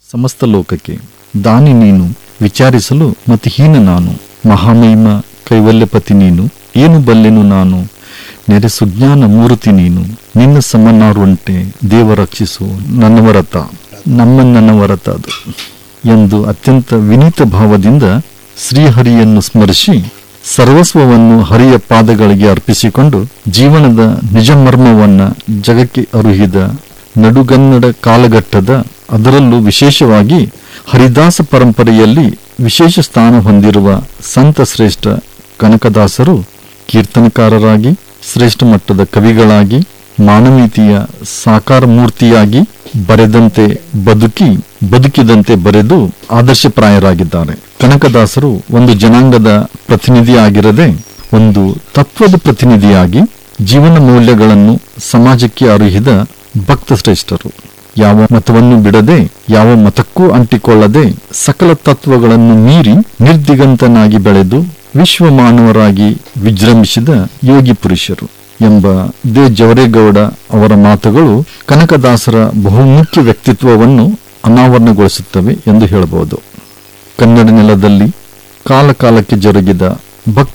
ಸಮಸ್ತ ಲೋಕಕ್ಕೆ ದಾನಿ ನೀನು ವಿಚಾರಿಸಲು ಮತಿಹೀನ ನಾನು ಮಹಾಮಹಿಮ ಕೈವಲ್ಯಪತಿ ನೀನು ಏನು ಬಲ್ಲೆನು ನಾನು ನೆರೆ ಸುಜ್ಞಾನ ಮೂರ್ತಿ ನೀನು ನಿನ್ನ ಸಮನಾರುಂಟೆ ದೇವ ರಕ್ಷಿಸು ನನ್ನವರತ ನಮ್ಮನ್ನವರತ ಅದು ಎಂದು ಅತ್ಯಂತ ವಿನೀತ ಭಾವದಿಂದ ಶ್ರೀಹರಿಯನ್ನು ಸ್ಮರಿಸಿ ಸರ್ವಸ್ವವನ್ನು ಹರಿಯ ಪಾದಗಳಿಗೆ ಅರ್ಪಿಸಿಕೊಂಡು ಜೀವನದ ನಿಜ ಮರ್ಮವನ್ನ ಜಗಕ್ಕೆ ಅರುಹಿದ ನಡುಗನ್ನಡ ಕಾಲಘಟ್ಟದ ಅದರಲ್ಲೂ ವಿಶೇಷವಾಗಿ ಹರಿದಾಸ ಪರಂಪರೆಯಲ್ಲಿ ವಿಶೇಷ ಸ್ಥಾನ ಹೊಂದಿರುವ ಸಂತ ಶ್ರೇಷ್ಠ ಕನಕದಾಸರು ಕೀರ್ತನಕಾರರಾಗಿ ಶ್ರೇಷ್ಠ ಮಟ್ಟದ ಕವಿಗಳಾಗಿ ಮಾನವೀಯತೆಯ ಸಾಕಾರ ಮೂರ್ತಿಯಾಗಿ ಬರೆದಂತೆ ಬದುಕಿ ಬದುಕಿದಂತೆ ಬರೆದು ಆದರ್ಶಪ್ರಾಯರಾಗಿದ್ದಾರೆ ಕನಕದಾಸರು ಒಂದು ಜನಾಂಗದ ಪ್ರತಿನಿಧಿಯಾಗಿರದೆ ಒಂದು ತತ್ವದ ಪ್ರತಿನಿಧಿಯಾಗಿ ಜೀವನ ಮೌಲ್ಯಗಳನ್ನು ಸಮಾಜಕ್ಕೆ ಅರುಹಿದ ಭಕ್ತ ಶ್ರೇಷ್ಠರು ಯಾವ ಮತವನ್ನು ಬಿಡದೆ ಯಾವ ಮತಕ್ಕೂ ಅಂಟಿಕೊಳ್ಳದೆ ಸಕಲ ತತ್ವಗಳನ್ನು ಮೀರಿ ನಿರ್ದಿಗಂತನಾಗಿ ಬೆಳೆದು ವಿಶ್ವ ಮಾನವರಾಗಿ ವಿಜೃಂಭಿಸಿದ ಯೋಗಿ ಪುರುಷರು ಎಂಬ ದೇ ಜವರೇಗೌಡ ಅವರ ಮಾತುಗಳು ಕನಕದಾಸರ ಬಹುಮುಖ್ಯ ವ್ಯಕ್ತಿತ್ವವನ್ನು ಅನಾವರಣಗೊಳಿಸುತ್ತವೆ ಎಂದು ಹೇಳಬಹುದು ಕನ್ನಡ ನೆಲದಲ್ಲಿ ಕಾಲ ಕಾಲಕ್ಕೆ ಜರುಗಿದ ಭಕ್ತ